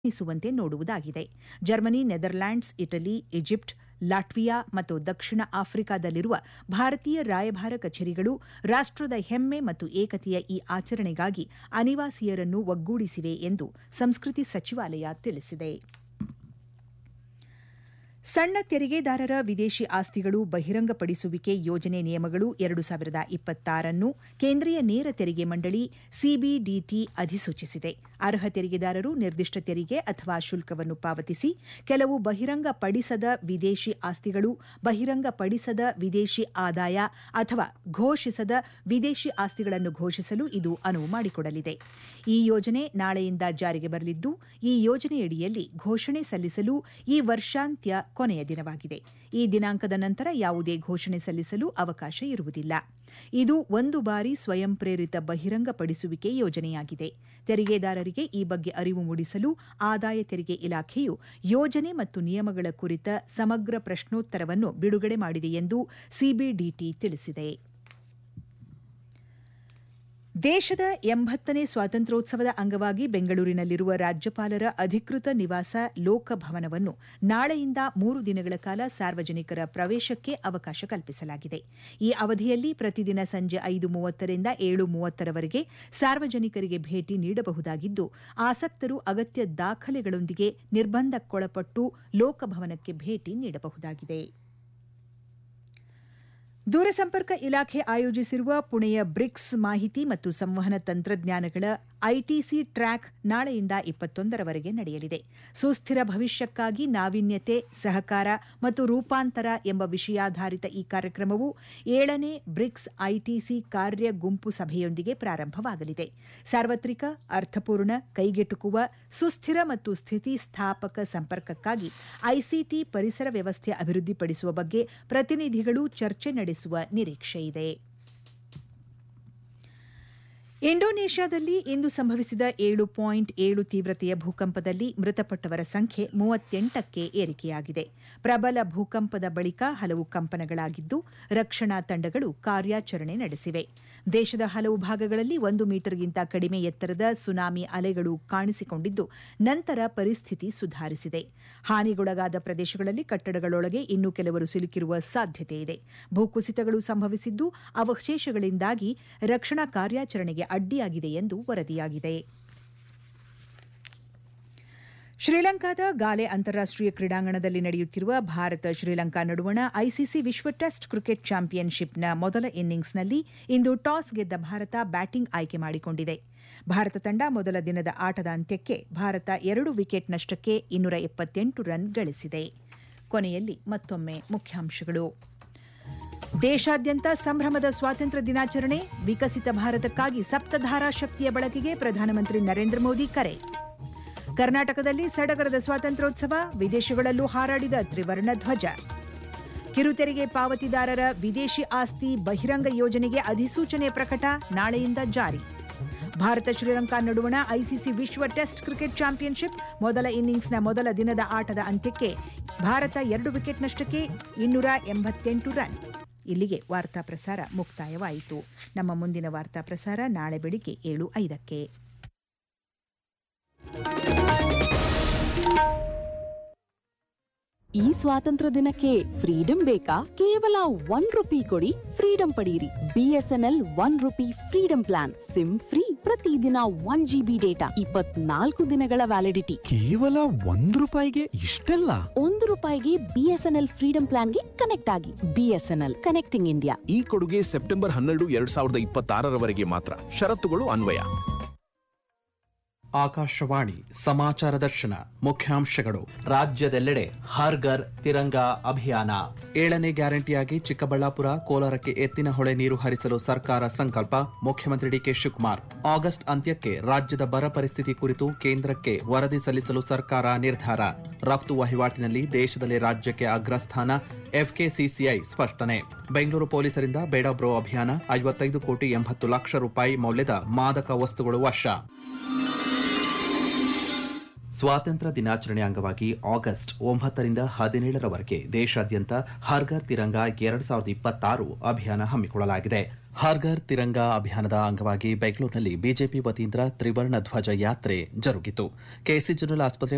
ನಿಸುವಂತೆ ನೋಡುವುದಾಗಿದೆ Germany Netherlands Italy Egypt Latvia ಮತ್ತು ದಕ್ಷಿಣ ಆಫ್ರಿಕಾದಲ್ಲಿರುವ ಭಾರತೀಯ ರಾಯಭಾರ ಕಚೇರಿಗಳು ರಾಷ್ಟ್ರದ ಹೆಮ್ಮೆ ಮತ್ತು ಏಕತೆಯ ಈ ಆಚರಣೆಗಾಗಿ ಅನಿವಾಸಿಯರನ್ನು ಒಗ್ಗೂಡಿಸಿವೆ ಎಂದು ಸಂಸ್ಕೃತಿ ಸಚಿವಾಲಯ ತಿಳಿಸಿದೆ ಸಣ್ಣ ತೆರಿಗೆದಾರರ ವಿದೇಶಿ ಆಸ್ತಿಗಳು ಬಹಿರಂಗಪಡಿಸುವಿಕೆ ಯೋಜನೆ ನಿಯಮಗಳು ಎರಡು ಸಾವಿರದ ಇಪ್ಪತ್ತಾರನ್ನು ಕೇಂದ್ರೀಯ ನೇರ ತೆರಿಗೆ ಮಂಡಳಿ ಸಿಬಿಡಿಟಿ ಅಧಿಸೂಚಿಸಿದೆ ಅರ್ಹ ತೆರಿಗೆದಾರರು ನಿರ್ದಿಷ್ಟ ತೆರಿಗೆ ಅಥವಾ ಶುಲ್ಕವನ್ನು ಪಾವತಿಸಿ ಕೆಲವು ಬಹಿರಂಗಪಡಿಸದ ವಿದೇಶಿ ಆಸ್ತಿಗಳು ಬಹಿರಂಗಪಡಿಸದ ವಿದೇಶಿ ಆದಾಯ ಅಥವಾ ಘೋಷಿಸದ ವಿದೇಶಿ ಆಸ್ತಿಗಳನ್ನು ಘೋಷಿಸಲು ಇದು ಅನುವು ಮಾಡಿಕೊಡಲಿದೆ ಈ ಯೋಜನೆ ನಾಳೆಯಿಂದ ಜಾರಿಗೆ ಬರಲಿದ್ದು ಈ ಯೋಜನೆಯಡಿಯಲ್ಲಿ ಘೋಷಣೆ ಸಲ್ಲಿಸಲು ಈ ವರ್ಷಾಂತ್ಯ ಕೊನೆಯ ದಿನವಾಗಿದೆ ಈ ದಿನಾಂಕದ ನಂತರ ಯಾವುದೇ ಘೋಷಣೆ ಸಲ್ಲಿಸಲು ಅವಕಾಶ ಇರುವುದಿಲ್ಲ ಇದು ಒಂದು ಬಾರಿ ಸ್ವಯಂ ಪ್ರೇರಿತ ಬಹಿರಂಗಪಡಿಸುವಿಕೆ ಯೋಜನೆಯಾಗಿದೆ ತೆರಿಗೆದಾರರಿಗೆ ಈ ಬಗ್ಗೆ ಅರಿವು ಮೂಡಿಸಲು ಆದಾಯ ತೆರಿಗೆ ಇಲಾಖೆಯು ಯೋಜನೆ ಮತ್ತು ನಿಯಮಗಳ ಕುರಿತ ಸಮಗ್ರ ಪ್ರಶ್ನೋತ್ತರವನ್ನು ಬಿಡುಗಡೆ ಮಾಡಿದೆ ಎಂದು ಸಿಬಿಡಿಟಿ ತಿಳಿಸಿದೆ ದೇಶದ ಎಂಬತ್ತನೇ ಸ್ವಾತಂತ್ರ್ಯೋತ್ಸವದ ಅಂಗವಾಗಿ ಬೆಂಗಳೂರಿನಲ್ಲಿರುವ ರಾಜ್ಯಪಾಲರ ಅಧಿಕೃತ ನಿವಾಸ ಲೋಕಭವನವನ್ನು ನಾಳೆಯಿಂದ ಮೂರು ದಿನಗಳ ಕಾಲ ಸಾರ್ವಜನಿಕರ ಪ್ರವೇಶಕ್ಕೆ ಅವಕಾಶ ಕಲ್ಪಿಸಲಾಗಿದೆ ಈ ಅವಧಿಯಲ್ಲಿ ಪ್ರತಿದಿನ ಸಂಜೆ ಐದು ಮೂವತ್ತರಿಂದ ಏಳು ಮೂವತ್ತರವರೆಗೆ ಸಾರ್ವಜನಿಕರಿಗೆ ಭೇಟಿ ನೀಡಬಹುದಾಗಿದ್ದು ಆಸಕ್ತರು ಅಗತ್ಯ ದಾಖಲೆಗಳೊಂದಿಗೆ ನಿರ್ಬಂಧಕ್ಕೊಳಪಟ್ಟು ಲೋಕಭವನಕ್ಕೆ ಭೇಟಿ ನೀಡಬಹುದಾಗಿದೆ ದೂರಸಂಪರ್ಕ ಇಲಾಖೆ ಆಯೋಜಿಸಿರುವ ಪುಣೆಯ ಬ್ರಿಕ್ಸ್ ಮಾಹಿತಿ ಮತ್ತು ಸಂವಹನ ತಂತ್ರಜ್ಞಾನಗಳ ಐಟಿಸಿ ಟ್ರ್ಯಾಕ್ ನಾಳೆಯಿಂದ ಇಪ್ಪತ್ತೊಂದರವರೆಗೆ ನಡೆಯಲಿದೆ ಸುಸ್ಥಿರ ಭವಿಷ್ಯಕ್ಕಾಗಿ ನಾವೀನ್ಯತೆ ಸಹಕಾರ ಮತ್ತು ರೂಪಾಂತರ ಎಂಬ ವಿಷಯಾಧಾರಿತ ಈ ಕಾರ್ಯಕ್ರಮವು ಏಳನೇ ಬ್ರಿಕ್ಸ್ ಐಟಿಸಿ ಕಾರ್ಯ ಗುಂಪು ಸಭೆಯೊಂದಿಗೆ ಪ್ರಾರಂಭವಾಗಲಿದೆ ಸಾರ್ವತ್ರಿಕ ಅರ್ಥಪೂರ್ಣ ಕೈಗೆಟುಕುವ ಸುಸ್ಥಿರ ಮತ್ತು ಸ್ಥಿತಿಸ್ಥಾಪಕ ಸಂಪರ್ಕಕ್ಕಾಗಿ ಐಸಿಟಿ ಪರಿಸರ ವ್ಯವಸ್ಥೆ ಅಭಿವೃದ್ಧಿಪಡಿಸುವ ಬಗ್ಗೆ ಪ್ರತಿನಿಧಿಗಳು ಚರ್ಚೆ ನಡೆಸುವ ನಿರೀಕ್ಷೆಯಿದೆ ಇಂಡೋನೇಷ್ಯಾದಲ್ಲಿ ಇಂದು ಸಂಭವಿಸಿದ ಏಳು ಪಾಯಿಂಟ್ ಏಳು ತೀವ್ರತೆಯ ಭೂಕಂಪದಲ್ಲಿ ಮೃತಪಟ್ಟವರ ಸಂಖ್ಯೆ ಮೂವತ್ತೆಂಟಕ್ಕೆ ಏರಿಕೆಯಾಗಿದೆ ಪ್ರಬಲ ಭೂಕಂಪದ ಬಳಿಕ ಹಲವು ಕಂಪನಗಳಾಗಿದ್ದು ರಕ್ಷಣಾ ತಂಡಗಳು ಕಾರ್ಯಾಚರಣೆ ನಡೆಸಿವೆ ದೇಶದ ಹಲವು ಭಾಗಗಳಲ್ಲಿ ಒಂದು ಮೀಟರ್ಗಿಂತ ಕಡಿಮೆ ಎತ್ತರದ ಸುನಾಮಿ ಅಲೆಗಳು ಕಾಣಿಸಿಕೊಂಡಿದ್ದು ನಂತರ ಪರಿಸ್ಥಿತಿ ಸುಧಾರಿಸಿದೆ ಹಾನಿಗೊಳಗಾದ ಪ್ರದೇಶಗಳಲ್ಲಿ ಕಟ್ಟಡಗಳೊಳಗೆ ಇನ್ನೂ ಕೆಲವರು ಸಿಲುಕಿರುವ ಸಾಧ್ಯತೆಯಿದೆ ಭೂಕುಸಿತಗಳು ಸಂಭವಿಸಿದ್ದು ಅವಶೇಷಗಳಿಂದಾಗಿ ರಕ್ಷಣಾ ಕಾರ್ಯಾಚರಣೆಗೆ ಅಡ್ಡಿಯಾಗಿದೆ ಎಂದು ವರದಿಯಾಗಿದೆ ಶ್ರೀಲಂಕಾದ ಗಾಲೆ ಅಂತಾರಾಷ್ಟೀಯ ಕ್ರೀಡಾಂಗಣದಲ್ಲಿ ನಡೆಯುತ್ತಿರುವ ಭಾರತ ಶ್ರೀಲಂಕಾ ನಡುವಣ ಐಸಿಸಿ ವಿಶ್ವ ಟೆಸ್ಟ್ ಕ್ರಿಕೆಟ್ ಚಾಂಪಿಯನ್ಶಿಪ್ನ ಮೊದಲ ಇನ್ನಿಂಗ್ಸ್ನಲ್ಲಿ ಇಂದು ಟಾಸ್ ಗೆದ್ದ ಭಾರತ ಬ್ಯಾಟಿಂಗ್ ಆಯ್ಕೆ ಮಾಡಿಕೊಂಡಿದೆ ಭಾರತ ತಂಡ ಮೊದಲ ದಿನದ ಆಟದ ಅಂತ್ಯಕ್ಕೆ ಭಾರತ ಎರಡು ವಿಕೆಟ್ ನಷ್ಟಕ್ಕೆ ಇನ್ನೂರ ಎಪ್ಪತ್ತೆಂಟು ರನ್ ಗಳಿಸಿದೆ ಕೊನೆಯಲ್ಲಿ ಮತ್ತೊಮ್ಮೆ ಮುಖ್ಯಾಂಶಗಳು ದೇಶಾದ್ಯಂತ ಸಂಭ್ರಮದ ಸ್ವಾತಂತ್ರ್ಯ ದಿನಾಚರಣೆ ವಿಕಸಿತ ಭಾರತಕ್ಕಾಗಿ ಸಪ್ತಧಾರಾ ಶಕ್ತಿಯ ಬಳಕೆಗೆ ಪ್ರಧಾನಮಂತ್ರಿ ನರೇಂದ್ರ ಮೋದಿ ಕರೆ ಕರ್ನಾಟಕದಲ್ಲಿ ಸಡಗರದ ಸ್ವಾತಂತ್ರ್ಯೋತ್ಸವ ವಿದೇಶಗಳಲ್ಲೂ ಹಾರಾಡಿದ ತ್ರಿವರ್ಣ ಧ್ವಜ ಕಿರುತೆರಿಗೆ ಪಾವತಿದಾರರ ವಿದೇಶಿ ಆಸ್ತಿ ಬಹಿರಂಗ ಯೋಜನೆಗೆ ಅಧಿಸೂಚನೆ ಪ್ರಕಟ ನಾಳೆಯಿಂದ ಜಾರಿ ಭಾರತ ಶ್ರೀಲಂಕಾ ನಡುವಣ ಐಸಿಸಿ ವಿಶ್ವ ಟೆಸ್ಟ್ ಕ್ರಿಕೆಟ್ ಚಾಂಪಿಯನ್ಶಿಪ್ ಮೊದಲ ಇನ್ನಿಂಗ್ಸ್ನ ಮೊದಲ ದಿನದ ಆಟದ ಅಂತ್ಯಕ್ಕೆ ಭಾರತ ಎರಡು ವಿಕೆಟ್ ನಷ್ಟಕ್ಕೆ ಇನ್ನೂರ ಎಂಬತ್ತೆಂಟು ರನ್ ಇಲ್ಲಿಗೆ ವಾರ್ತಾ ಪ್ರಸಾರ ಮುಕ್ತಾಯವಾಯಿತು ನಮ್ಮ ಮುಂದಿನ ವಾರ್ತಾ ಪ್ರಸಾರ ನಾಳೆ ಬೆಳಿಗ್ಗೆ ಏಳು ಐದಕ್ಕೆ ಈ ಸ್ವಾತಂತ್ರ್ಯ ದಿನಕ್ಕೆ ಫ್ರೀಡಂ ಬೇಕಾ ಕೇವಲ ಒನ್ ರುಪಿ ಕೊಡಿ ಫ್ರೀಡಂ ಪಡೆಯಿರಿ BSNL one rupee freedom plan SIM free ಪ್ರತಿದಿನ ಒನ್ ಜಿಬಿ ಡೇಟಾ ಇಪ್ಪತ್ನಾಲ್ಕು ದಿನಗಳ ವ್ಯಾಲಿಡಿಟಿ ಕೇವಲ ಒಂದ್ ರೂಪಾಯಿಗೆ ಇಷ್ಟೆಲ್ಲ ಒಂದು ರೂಪಾಯಿಗೆ ಬಿಎಸ್ಎನ್ಎಲ್ ಫ್ರೀಡಂ ಪ್ಲಾನ್ಗೆ ಕನೆಕ್ಟ್ ಆಗಿ ಬಿಎಸ್ಎನ್ಎಲ್ ಕನೆಕ್ಟಿಂಗ್ ಇಂಡಿಯಾ ಈ ಕೊಡುಗೆ ಸೆಪ್ಟೆಂಬರ್ ಹನ್ನೆರಡು ಎರಡ್ ಸಾವಿರದ ಇಪ್ಪತ್ತಾರರವರೆಗೆ ಮಾತ್ರ ಷರತ್ತುಗಳು ಅನ್ವಯ ಆಕಾಶವಾಣಿ ಸಮಾಚಾರ ದರ್ಶನ ಮುಖ್ಯಾಂಶಗಳು ರಾಜ್ಯದೆಲ್ಲೆಡೆ ಹರ್ ಘರ್ ತಿರಂಗಾ ಅಭಿಯಾನ ಏಳನೇ ಗ್ಯಾರಂಟಿಯಾಗಿ ಚಿಕ್ಕಬಳ್ಳಾಪುರ ಕೋಲಾರಕ್ಕೆ ಎತ್ತಿನ ಹೊಳೆ ನೀರು ಹರಿಸಲು ಸರ್ಕಾರ ಸಂಕಲ್ಪ ಮುಖ್ಯಮಂತ್ರಿ ಡಿಕೆ ಶಿವಕುಮಾರ್ ಆಗಸ್ಟ್ ಅಂತ್ಯಕ್ಕೆ ರಾಜ್ಯದ ಬರ ಪರಿಸ್ಥಿತಿ ಕುರಿತು ಕೇಂದ್ರಕ್ಕೆ ವರದಿ ಸಲ್ಲಿಸಲು ಸರ್ಕಾರ ನಿರ್ಧಾರ ರಫ್ತು ವಹಿವಾಟಿನಲ್ಲಿ ದೇಶದಲ್ಲಿ ರಾಜ್ಯಕ್ಕೆ ಅಗ್ರಸ್ಥಾನ ಎಫ್ಕೆಸಿಸಿಐ ಸ್ಪಷ್ಟನೆ ಬೆಂಗಳೂರು ಪೊಲೀಸರಿಂದ ಬೇಡ ಬ್ರೋ ಅಭಿಯಾನ ಐವತ್ತೈದು ಕೋಟಿ ಎಂಬತ್ತು ಲಕ್ಷ ರೂಪಾಯಿ ಮೌಲ್ಯದ ಮಾದಕ ವಸ್ತುಗಳು ವಶ ಸ್ವಾತಂತ್ರ್ಯ ದಿನಾಚರಣೆ ಅಂಗವಾಗಿ ಆಗಸ್ಟ್ ಒಂಬತ್ತರಿಂದ ಹದಿನೇಳರವರೆಗೆ ದೇಶಾದ್ಯಂತ ಹರ್ಘರ್ ತಿರಂಗ ಎರಡ್ ಸಾವಿರದ ಇಪ್ಪತ್ತಾರು ಅಭಿಯಾನ ಹಮ್ಮಿಕೊಳ್ಳಲಾಗಿದೆ ಹರ್ಘರ್ ತಿರಂಗ ಅಭಿಯಾನದ ಅಂಗವಾಗಿ ಬೆಂಗಳೂರಿನಲ್ಲಿ ಬಿಜೆಪಿ ವತಿಯಿಂದ ತ್ರಿವರ್ಣ ಧ್ವಜ ಯಾತ್ರೆ ಜರುಗಿತು ಕೆಸಿ ಜನರಲ್ ಆಸ್ಪತ್ರೆ